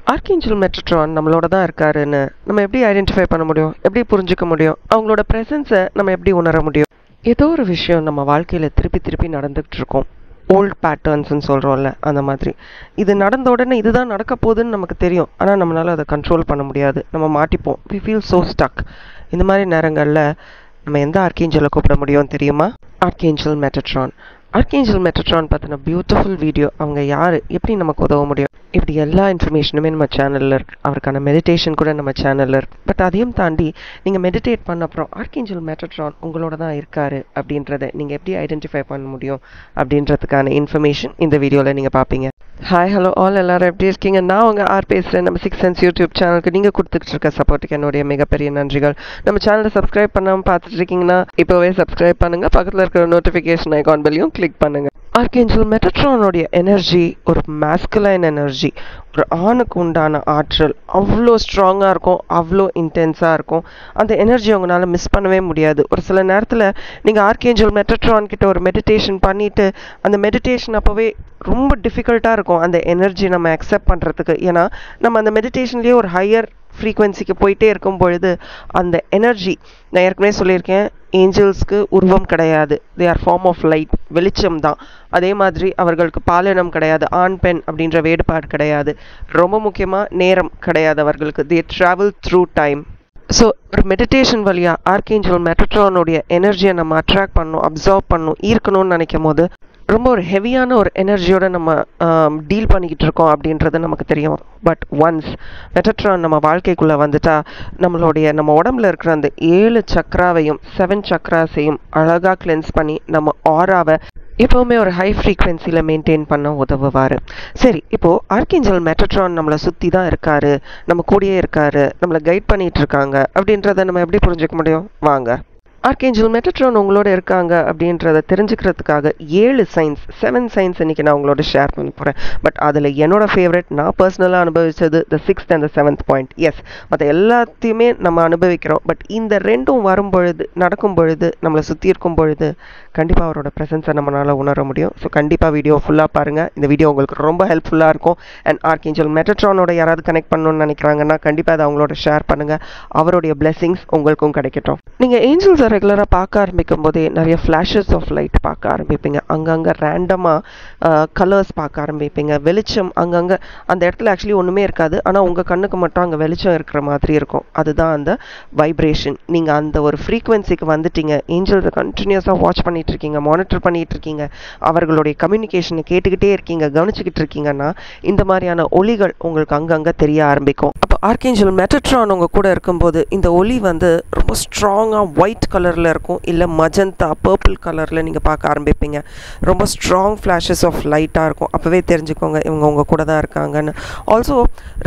archangel மெட்ரோட்ரான் நம்மளோட தான் இருக்காருன்னு நம்ம எப்படி ஐடென்டிஃபை பண்ண முடியும் எப்படி புரிஞ்சுக்க முடியும் அவங்களோட ப்ரெசன்ஸை நம்ம எப்படி உணர முடியும் ஏதோ ஒரு விஷயம் நம்ம வாழ்க்கையில் திருப்பி திருப்பி நடந்துகிட்டு இருக்கோம் ஓல்ட் பேட்டர்ன்ஸ்னு சொல்கிறோம்ல அந்த மாதிரி இது நடந்த உடனே இதுதான் நடக்க போகுதுன்னு நமக்கு தெரியும் ஆனால் நம்மளால் அதை கண்ட்ரோல் பண்ண முடியாது நம்ம மாட்டிப்போம் வி ஃபீல் ஸோ ஸ்டக் இந்த மாதிரி நேரங்களில் நம்ம எந்த ஆர்கேஞ்சலை கூப்பிட முடியும் தெரியுமா ஆர்கேஞ்சல் மெட்டட்ரான் ஆர்கேஞ்சல் மெட்டட்ரான் பற்றின பியூட்டிஃபுல் வீடியோ அவங்க யார் எப்படி நமக்கு உதவ முடியும் இப்படி எல்லா இன்ஃபர்மேஷனுமே நம்ம சேனலில் இருக்கு அவருக்கான மெடிடேஷன் கூட நம்ம சேனலில் இருக்கு பட் அதையும் தாண்டி நீங்கள் மெடிடேட் பண்ண அப்புறம் ஆர்கேஞ்சல் மெட்டட்ரான் உங்களோட தான் இருக்காரு அப்படின்றத நீங்கள் எப்படி ஐடென்டிஃபை பண்ண முடியும் அப்படின்றதுக்கான இன்ஃபர்மேஷன் இந்த வீடியோவில் நீங்கள் பார்ப்பீங்க ஹாய் ஹலோ ஆல் எல்லாரும் எப்படி இருக்கீங்க நான் உங்கள் ஆர் பேசுகிறேன் நம்ம சிக்ஸ் சென்ஸ் யூடியூப் சேனலுக்கு நீங்கள் கொடுத்துட்டு இருக்க சப்போர்ட்டுக்கு என்னுடைய மிகப்பெரிய நன்றிகள் நம்ம சேனலை சப்ஸ்கிரைப் பண்ணாமல் பார்த்துட்டு இருக்கீங்கன்னா இப்போவே சப்ஸ்கிரைப் பண்ணுங்கள் பக்கத்தில் இருக்கிற நோட்டிஃபிகேஷன் ஐகான் பெல்லையும் கிளிக் பண்ணுங்கள் ஆர்கேஞ்சல் மெட்டட்ரானோடைய எனர்ஜி ஒரு மேஸ்குலைன் எனர்ஜி ஒரு ஆணுக்கு உண்டான ஆற்றல் அவ்வளோ ஸ்ட்ராங்காக இருக்கும் அவ்வளோ இன்டென்ஸாக இருக்கும் அந்த எனர்ஜி அவங்களால மிஸ் பண்ணவே முடியாது ஒரு சில நேரத்தில் நீங்கள் ஆர்கேஞ்சல் மெட்டட்ரான் கிட்ட ஒரு மெடிடேஷன் பண்ணிவிட்டு அந்த மெடிடேஷன் அப்போவே ரொம்ப டிஃபிகல்ட்டாக இருக்கும் அந்த எனர்ஜி நம்ம அக்செப்ட் பண்ணுறதுக்கு ஏன்னா நம்ம அந்த மெடிடேஷன்லேயே ஒரு ஹையர் ஃப்ரீக்வன்சிக்கு போயிட்டே இருக்கும் பொழுது அந்த எனர்ஜி நான் ஏற்கனவே சொல்லியிருக்கேன் ஏஞ்சல்ஸ்க்கு உருவம் கிடையாது they are form of light வெளிச்சம் தான் அதே மாதிரி அவர்களுக்கு பாலினம் கிடையாது ஆண் பெண் அப்படின்ற வேறுபாடு கிடையாது ரொம்ப முக்கியமாக நேரம் கிடையாது அவர்களுக்கு they travel through time so ஒரு மெடிடேஷன் வழியாக ஆர்கேஞ்சல் மெட்டட்ரானுடைய எனர்ஜியை நம்ம அட்ராக்ட் பண்ணணும் அப்சர்வ் பண்ணணும் ஈர்க்கணும்னு நினைக்கும் போது ரொம்ப ஒரு ஹெவியான ஒரு எனர்ஜியோட நம்ம டீல் பண்ணிக்கிட்டு இருக்கோம் அப்படின்றது நமக்கு தெரியும் பட் ஒன்ஸ் மெட்டட்ரான் நம்ம வாழ்க்கைக்குள்ளே வந்துட்டா நம்மளுடைய நம்ம உடம்புல இருக்கிற அந்த ஏழு சக்ராவையும் செவன் சக்ராஸையும் அழகாக கிளென்ஸ் பண்ணி நம்ம ஆராவை எப்போவுமே ஒரு ஹை ஃப்ரீக்வன்சியில் மெயின்டைன் பண்ண உதவுவார் சரி இப்போது ஆர்கேஞ்சல் மெட்டட்ரான் நம்மளை சுற்றி தான் இருக்காரு நம்ம கூடயே இருக்காரு நம்மளை கைட் பண்ணிட்டு இருக்காங்க அப்படின்றத நம்ம எப்படி புரிஞ்சுக்க முடியும் வாங்க ஆர்கேஞ்சல் மெட்டட்ரான் உங்களோட இருக்காங்க அப்படின்றத தெரிஞ்சுக்கிறதுக்காக ஏழு சயின்ஸ் செவன் சயின்ஸ் இன்னைக்கு நான் உங்களோட ஷேர் பண்ண போகிறேன் பட் அதில் என்னோட ஃபேவரட் நான் பர்சனலாக அனுபவிச்சது the sixth and the seventh points மற்ற எல்லாத்தையுமே நம்ம அனுபவிக்கிறோம் பட் இந்த ரெண்டும் வரும் பொழுது நடக்கும் பொழுது நம்மளை சுற்றி இருக்கும் பொழுது கண்டிப்பாக அவரோட ப்ரெசன்ஸை நம்மளால் உணர முடியும் ஸோ கண்டிப்பாக வீடியோ ஃபுல்லாக பாருங்கள் இந்த வீடியோ உங்களுக்கு ரொம்ப ஹெல்ப்ஃபுல்லாக இருக்கும் அண்ட் ஆர்கேஞ்சல் மெட்டட்ரானோட யாராவது கனெக்ட் பண்ணணும்னு நினைக்கிறாங்கன்னா கண்டிப்பாக அதை அவங்களோட ஷேர் பண்ணுங்கள் அவருடைய பிளெஸிங்ஸ் உங்களுக்கும் கிடைக்கட்டும் நீங்கள் ஏஞ்சல்ஸை ரெகுலராக பார்க்க ஆரம்பிக்கும் போதே நிறைய ஃப்ளாஷஸ் ஆஃப் லைட் பார்க்க ஆரம்பிப்பீங்க அங்கங்கே ரேண்டமாக கலர்ஸ் பார்க்க ஆரம்பிப்பீங்க வெளிச்சம் அங்கங்கே அந்த இடத்துல ஆக்சுவலி ஒன்றுமே இருக்காது ஆனால் உங்கள் கண்ணுக்கு மட்டும் அங்கே வெளிச்சம் இருக்கிற மாதிரி இருக்கும் அதுதான் அந்த வைப்ரேஷன் நீங்கள் அந்த ஒரு ஃப்ரீக்வன்சிக்கு வந்துட்டீங்க ஏஞ்சல்ஸை கண்டினியூஸாக வாட்ச் பண்ணிட்டு இருக்கீங்க மானிட்டர் பண்ணிட்டு இருக்கீங்க அவர்களுடைய கம்யூனிகேஷனை கேட்டுக்கிட்டே இருக்கீங்க கவனிச்சுக்கிட்டு இருக்கீங்கன்னா இந்த மாதிரியான ஒளிகள் உங்களுக்கு அங்கங்கே தெரிய ஆரம்பிக்கும் அப்போ ஆர்கேஞ்சல் மெட்டட்ரான் உங்கள் கூட இருக்கும்போது இந்த ஒளி வந்து ரொம்ப ஸ்ட்ராங்காக ஒயிட் கலரில் இருக்கும் இல்லை மஜந்தா பர்பிள் கலரில் நீங்கள் பார்க்க ஆரம்பிப்பீங்க ரொம்ப ஸ்ட்ராங் ஃப்ளாஷஸ் ஆஃப் லைட்டாக இருக்கும் அப்போவே தெரிஞ்சுக்கோங்க இவங்க உங்கள் கூட தான் இருக்காங்கன்னு ஆல்சோ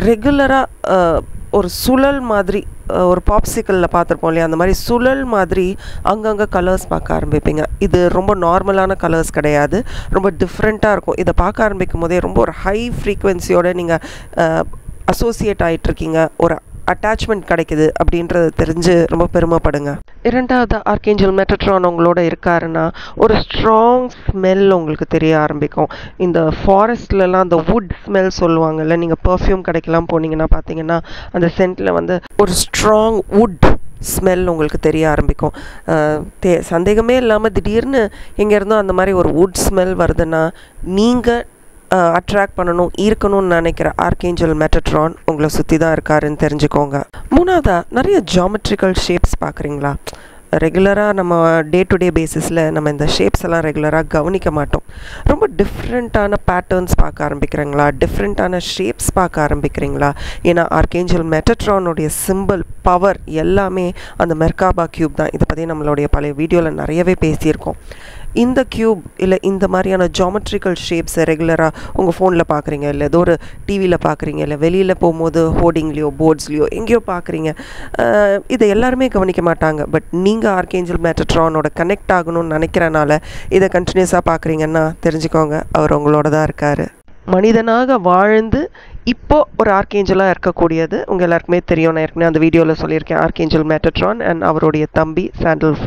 ரெகுலராக ஒரு சுழல் மாதிரி ஒரு பாப்சிக்கலில் பார்த்துருப்போம் இல்லையா அந்த மாதிரி சுழல் மாதிரி அங்கங்கே கலர்ஸ் பார்க்க ஆரம்பிப்பீங்க இது ரொம்ப நார்மலான கலர்ஸ் கிடையாது ரொம்ப டிஃப்ரெண்ட்டாக இருக்கும் இதை பார்க்க ஆரம்பிக்கும் போதே ரொம்ப ஒரு ஹை ஃப்ரீக்வன்சியோட நீங்கள் அசோசியேட் ஆகிட்ருக்கீங்க ஒரு அட்டாச்மெண்ட் கிடைக்குது அப்படின்றத தெரிஞ்சு ரொம்ப பெருமைப்படுங்க இரண்டாவது ஆர்கேஞ்சல் மெட்டட்ரான் உங்களோட இருக்காருன்னா ஒரு ஸ்ட்ராங் ஸ்மெல் உங்களுக்கு தெரிய ஆரம்பிக்கும் இந்த ஃபாரஸ்ட்லலாம் அந்த வுட் ஸ்மெல் சொல்லுவாங்கல்ல நீங்கள் பர்ஃப்யூம் கடைக்கெல்லாம் போனீங்கன்னா பார்த்தீங்கன்னா அந்த சென்ட்டில் வந்து ஒரு ஸ்ட்ராங் வுட் ஸ்மெல் உங்களுக்கு தெரிய ஆரம்பிக்கும் தே சந்தேகமே இல்லாமல் திடீர்னு எங்கேருந்தோ அந்த மாதிரி ஒரு வுட் ஸ்மெல் வருதுன்னா நீங்கள் அட்ராக்ட் பண்ணணும் ஈர்க்கணும்னு நினைக்கிற ஆர்கேஞ்சல் மெட்டட்ரான் உங்களை சுற்றி தான் இருக்காருன்னு தெரிஞ்சுக்கோங்க மூணாவதாக நிறைய ஜாமெட்ரிக்கல் ஷேப்ஸ் பார்க்குறீங்களா ரெகுலராக நம்ம டே டு டே பேசிஸில் நம்ம இந்த ஷேப்ஸ் எல்லாம் ரெகுலராக கவனிக்க மாட்டோம் ரொம்ப டிஃப்ரெண்ட்டான பேட்டர்ன்ஸ் பார்க்க ஆரம்பிக்கிறீங்களா டிஃப்ரெண்ட்டான ஷேப்ஸ் பார்க்க ஆரம்பிக்கிறீங்களா ஏன்னா ஆர்கேஞ்சல் மெட்டட்ரானுடைய சிம்பிள் பவர் எல்லாமே அந்த மெர்காபா க்யூப் தான் இதை பற்றி நம்மளுடைய பழைய வீடியோவில் நிறையவே பேசியிருக்கோம் இந்த க்யூப் இல்லை இந்த மாதிரியான ஜாமெட்ரிக்கல் ஷேப்ஸை ரெகுலராக உங்கள் ஃபோனில் பார்க்குறீங்க இல்லை ஏதோ ஒரு டிவியில் பார்க்குறீங்க இல்லை வெளியில் போகும்போது ஹோர்டிங்லேயோ போர்ட்ஸ்லேயோ எங்கேயோ பார்க்குறீங்க இதை எல்லாருமே கவனிக்க மாட்டாங்க பட் நீங்கள் ஆர்கேஞ்சல் மேட்டட்ரானோட கனெக்ட் ஆகணும்னு நினைக்கிறனால இதை கண்டினியூஸாக பார்க்குறீங்கன்னா தெரிஞ்சுக்கோங்க அவர் உங்களோட தான் இருக்கார் மனிதனாக வாழ்ந்து இப்போ ஒரு ஆர்கேஞ்சலாக இருக்கக்கூடியது உங்கள் எல்லாருக்குமே தெரியும் நான் ஏற்கனவே அந்த வீடியோவில் சொல்லியிருக்கேன் ஆர்கேஞ்சல் மேட்டட்ரான் அண்ட் அவருடைய தம்பி சாண்டல் ஃபன்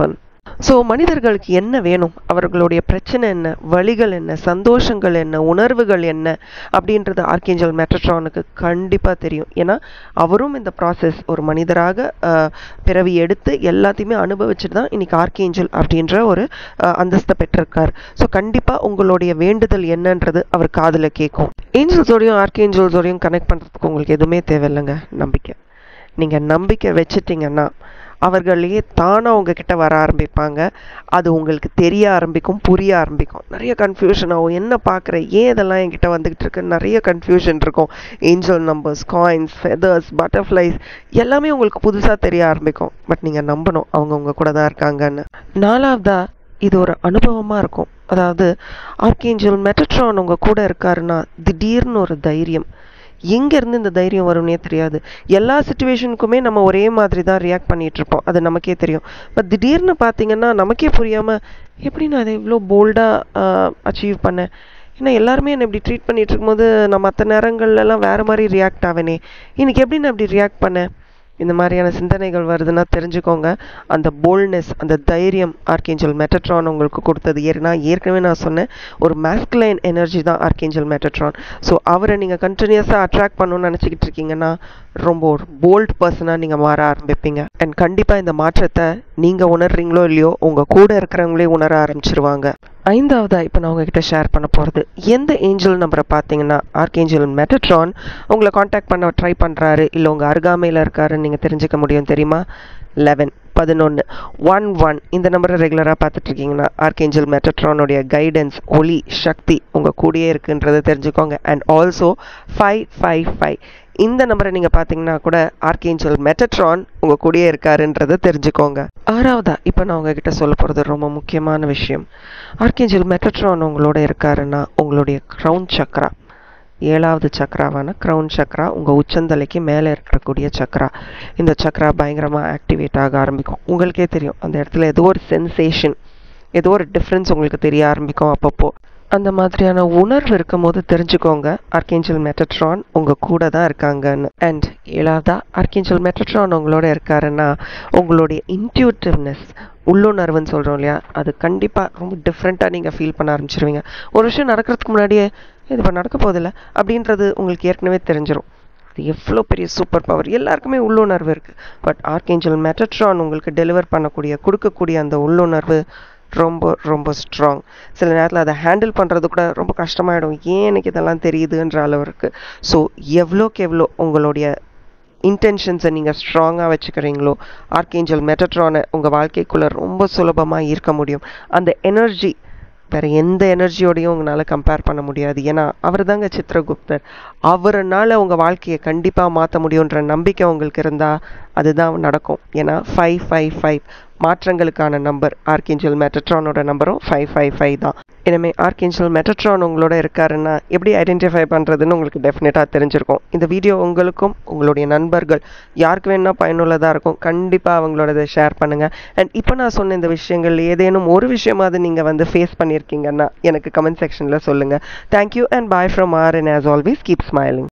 ஸோ மனிதர்களுக்கு என்ன வேணும் அவர்களுடைய பிரச்சனை என்ன வழிகள் என்ன சந்தோஷங்கள் என்ன உணர்வுகள் என்ன அப்படின்றது ஆர்கேஞ்சல் மெட்ரட்ரானுக்கு கண்டிப்பாக தெரியும் ஏன்னா அவரும் இந்த ப்ராசஸ் ஒரு மனிதராக அஹ், பிறவி எடுத்து எல்லாத்தையுமே அனுபவிச்சுட்டு தான் இன்னைக்கு ஆர்கேஞ்சல் அப்படின்ற ஒரு அஹ், அந்தஸ்தை பெற்றிருக்கார் ஸோ கண்டிப்பாக உங்களுடைய வேண்டுதல் என்னன்றது அவர் காதில் கேட்கும் ஏஞ்சல்ஸோடையும் ஆர்கேஞ்சல்ஸோடையும் கனெக்ட் பண்ணுறதுக்கு உங்களுக்கு எதுவுமே தேவையில்லைங்க நம்பிக்கை நீங்கள் நம்பிக்கை வச்சிட்டிங்கன்னா அவர்களே தானாக உங்ககிட்ட வர ஆரம்பிப்பாங்க அது உங்களுக்கு தெரிய ஆரம்பிக்கும் புரிய ஆரம்பிக்கும் நிறைய கன்ஃபியூஷன் ஆகும் என்ன பார்க்குற ஏன் இதெல்லாம் என்கிட்ட வந்துகிட்டு இருக்கு நிறைய கன்ஃபியூஷன் இருக்கும் angel numbers coins feathers butterflies எல்லாமே உங்களுக்கு புதுசாக தெரிய ஆரம்பிக்கும் பட் நீங்கள் நம்பணும் அவங்க உங்க கூட தான் இருக்காங்கன்னு நாலாவதா இது ஒரு அனுபவமாக இருக்கும் அதாவது ஆர்கேஞ்சல் மெட்டட்ரான் உங்க கூட இருக்காருன்னா திடீர்னு ஒரு தைரியம் எங்கேருந்து இந்த தைரியம் வரும்னே தெரியாது எல்லா சுச்சுவேஷனுக்குமே நம்ம ஒரே மாதிரி தான் ரியாக்ட் பண்ணிட்டு இருப்போம் அது நமக்கே தெரியும் பட் திடீர்னு பார்த்தீங்கன்னா நமக்கே புரியாமல் எப்படி நான் அதை இவ்வளோ போல்டாக அச்சீவ் பண்ணேன் ஏன்னா எல்லாருமே என்னை இப்படி ட்ரீட் பண்ணிட்டு இருக்கும்போது நான் மற்ற நேரங்கள்லாம் வேறு மாதிரி ரியாக்ட் ஆவேனே இன்னைக்கு எப்படி நான் இப்படி ரியாக்ட் பண்ணேன் இந்த மாதிரியான சிந்தனைகள் வருதுன்னா தெரிஞ்சுக்கோங்க அந்த போல்ட்னஸ் அந்த தைரியம் ஆர்கேஞ்சல் மெட்டட்ரான் உங்களுக்கு கொடுத்தது ஏன்னா ஏற்கனவே நான் சொன்னேன் ஒரு மேஸ்குலைன் எனர்ஜி தான் ஆர்கேஞ்சல் மெட்டட்ரான் ஸோ அவரை நீங்கள் கண்டினியூஸாக அட்ராக்ட் பண்ணணும்னு நினச்சிக்கிட்டு இருக்கீங்கன்னா ரொம்ப ஒரு போல்ட் பர்சனாக நீங்கள் மாற ஆரம்பிப்பீங்க அண்ட் கண்டிப்பாக இந்த மாற்றத்தை நீங்கள் உணர்றீங்களோ இல்லையோ உங்கள் கூட இருக்கிறவங்களே உணர ஆரம்பிச்சிருவாங்க ஐந்தாவதா இப்போ நான் உங்ககிட்ட ஷேர் பண்ண போகிறது எந்த ஏஞ்சல் நம்பரை பார்த்தீங்கன்னா ஆர்கேஞ்சல் மெட்டட்ரான் உங்களை காண்டாக்ட் பண்ண ட்ரை பண்ணுறாரு இல்லை உங்கள் அருகாமையில் இருக்காருன்னு நீங்கள் தெரிஞ்சுக்க முடியும் தெரியுமா லெவன் பதினொன்று ஒன் ஒன் இந்த நம்பரை ரெகுலராக பார்த்துட்டு இருக்கீங்கன்னா ஆர்கேஞ்சல் மெட்டட்ரானுடைய கைடன்ஸ் ஒளி சக்தி உங்கள் கூடயே இருக்குன்றதை தெரிஞ்சுக்கோங்க and also five five five இந்த நம்பரை நீங்கள் பார்த்தீங்கன்னா கூட ஆர்கேஞ்சல் மெட்டட்ரான் உங்கள் கூடயே இருக்காருன்றதை தெரிஞ்சுக்கோங்க ஆறாவதா இப்போ நான் உங்ககிட்ட சொல்ல போகிறது ரொம்ப முக்கியமான விஷயம் ஆர்கேஞ்சல் மெட்டட்ரான் உங்களோட இருக்காருன்னா உங்களுடைய க்ரௌன் சக்ரா ஏழாவது சக்ராவான க்ரௌன் சக்ரா உங்கள் உச்சந்தலைக்கு மேலே இருக்கக்கூடிய சக்ரா இந்த சக்ரா பயங்கரமாக ஆக்டிவேட் ஆக ஆரம்பிக்கும் உங்களுக்கே தெரியும் அந்த இடத்துல ஏதோ ஒரு சென்சேஷன் ஏதோ ஒரு டிஃப்ரென்ஸ் உங்களுக்கு தெரிய ஆரம்பிக்கும் அப்பப்போ அந்த மாதிரியான உணர்வு இருக்கும் போது தெரிஞ்சுக்கோங்க ஆர்கேஞ்சல் மெட்டட்ரான் உங்கள் கூட தான் இருக்காங்கன்னு அண்ட் ஏழாவதா ஆர்கேஞ்சல் மெட்டட்ரான் உங்களோட இருக்காருன்னா உங்களுடைய இன்ட்யூட்டிவ்னஸ் உள்ளுணர்வுன்னு சொல்கிறோம் இல்லையா அது கண்டிப்பாக ரொம்ப டிஃப்ரெண்ட்டாக நீங்கள் ஃபீல் பண்ண ஆரம்பிச்சிருவீங்க ஒரு விஷயம் நடக்கிறதுக்கு முன்னாடியே இது இப்போ நடக்க போதில்ல அப்படின்றது உங்களுக்கு ஏற்கனவே தெரிஞ்சிடும் அது எவ்வளோ பெரிய சூப்பர் பவர் எல்லாருக்குமே உள்ளுணர்வு இருக்குது பட் ஆர்கேஞ்சல் மெட்டட்ரான் உங்களுக்கு டெலிவர் பண்ணக்கூடிய கொடுக்கக்கூடிய அந்த உள்ளுணர்வு ரொம்ப ரொம்ப ஸ்ட்ராங் சில நேரத்தில் அதை ஹேண்டில் பண்ணுறது கூட ரொம்ப கஷ்டமாயிடும் ஏன் எனக்கு இதெல்லாம் தெரியுதுன்ற அளவுக்கு ஸோ எவ்வளோக்கு எவ்வளோ உங்களுடைய இன்டென்ஷன்ஸை நீங்கள் ஸ்ட்ராங்காக வச்சுக்கிறீங்களோ ஆர்கேஞ்சல் மெட்டட்ரானை உங்கள் வாழ்க்கைக்குள்ளே ரொம்ப சுலபமாக ஈர்க்க முடியும் அந்த எனர்ஜி வேற எந்த எனர்ஜியோடையும் உங்களால் கம்பேர் பண்ண முடியாது ஏன்னா அவர் தாங்க சித்திரகுப்தர் அவரனால உங்கள் வாழ்க்கையை கண்டிப்பாக மாற்ற முடியுன்ற நம்பிக்கை உங்களுக்கு இருந்தால் அதுதான் நடக்கும் ஏன்னா ஃபைவ் ஃபைவ் ஃபைவ் மாற்றங்களுக்கான நம்பர் ஆர்கேஞ்சல் மெட்டட்ரானோட நம்பரும் ஃபைவ் ஃபைவ் ஃபைவ் தான் இனிமே ஆர்கேஞ்சல் மெட்டட்ரான் உங்களோட இருக்காருன்னா எப்படி ஐடென்டிஃபை பண்ணுறதுன்னு உங்களுக்கு டெஃபினட்டாக தெரிஞ்சிருக்கும் இந்த வீடியோ உங்களுக்கும் உங்களுடைய நண்பர்கள் யாருக்கு வேணால் பயனுள்ளதாக இருக்கும் கண்டிப்பாக அவங்களோட இதை ஷேர் பண்ணுங்கள் அண்ட் இப்போ நான் சொன்ன இந்த விஷயங்கள் ஏதேனும் ஒரு விஷயமாவது நீங்கள் வந்து ஃபேஸ் பண்ணியிருக்கீங்கன்னா எனக்கு கமெண்ட் செக்ஷனில் சொல்லுங்கள் thank you and bye from R and as always keep smiling